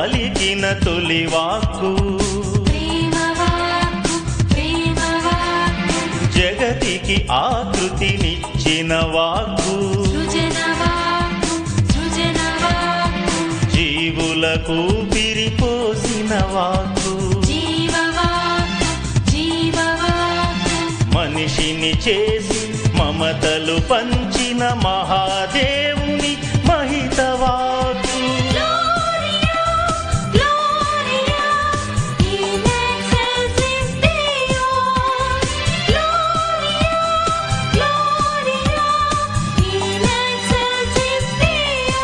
పలికిన తొలి వాక్కు ప్రేమవాక్కు ప్రేమవాక్కు జగతికి ఆకృతినిచ్చిన వాక్కు సృజనవాక్కు సృజనవాక్కు జీవులకు పిరిపోసిన వాక్కు జీవవాక్కు జీవవాక్కు మనిషిని చేసి మమతలు పంచిన మహాదేవుని మహిత వాక్కు Gloria, Gloria, in excelsis Deo. Gloria, Gloria, in excelsis Deo.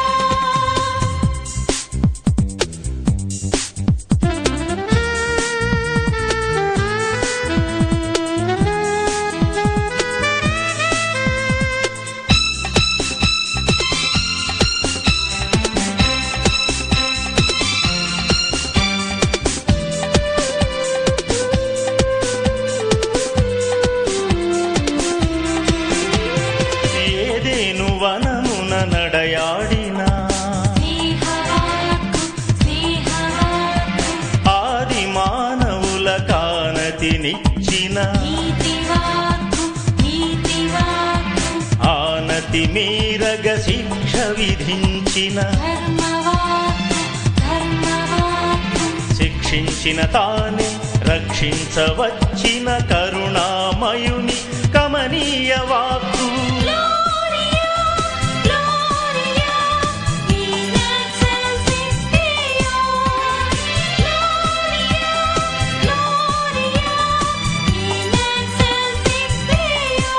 Eden వనమున నడయాడిన స్నేహవాక్కు స్నేహవాక్కు ఆది మానవుల కానతినిచ్చిన నీతివాక్కు నీతివాక్కు ఆనతి మీరగ శిక్ష విధించిన ధర్మవాక్కు ధర్మవాక్కు శిక్షించిన తానే రక్షించవచ్చిన కరుణామయుని కమనీయ వాక్కు Gloria, Gloria, in excelsis Deo. Gloria, Gloria, in excelsis Deo.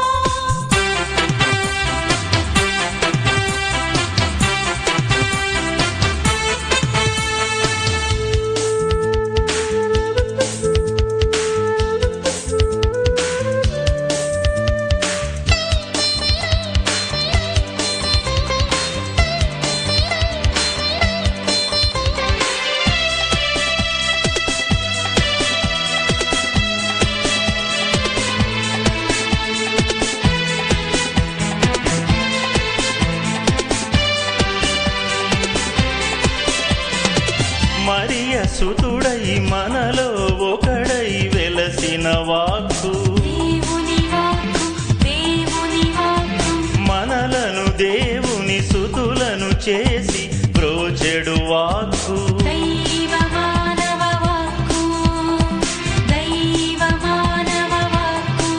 మరియ సుతుడై మనలో ఒకడై వెలసిన వాక్కు దేవుని వాక్కు దేవుని వాక్కు మనలను దేవుని సుతులను చేసి బ్రోచెడు వాక్కు దైవ మానవ వాక్కు దైవ మానవ వాక్కు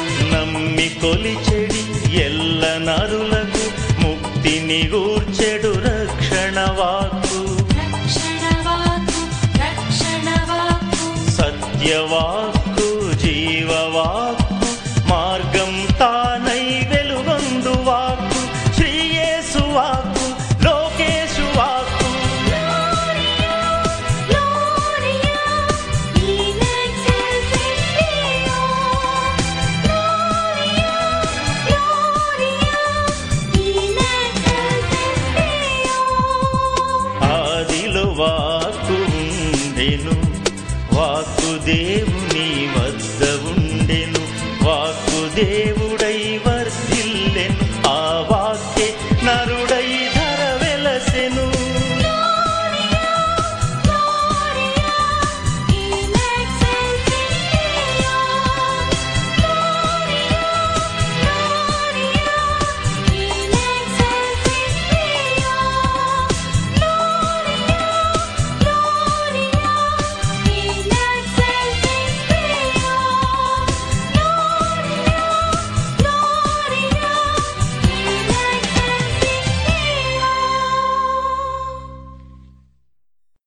నమ్మి కొలిచెడి ఎల్ల నరులకు ముక్తిని గూర్చెడు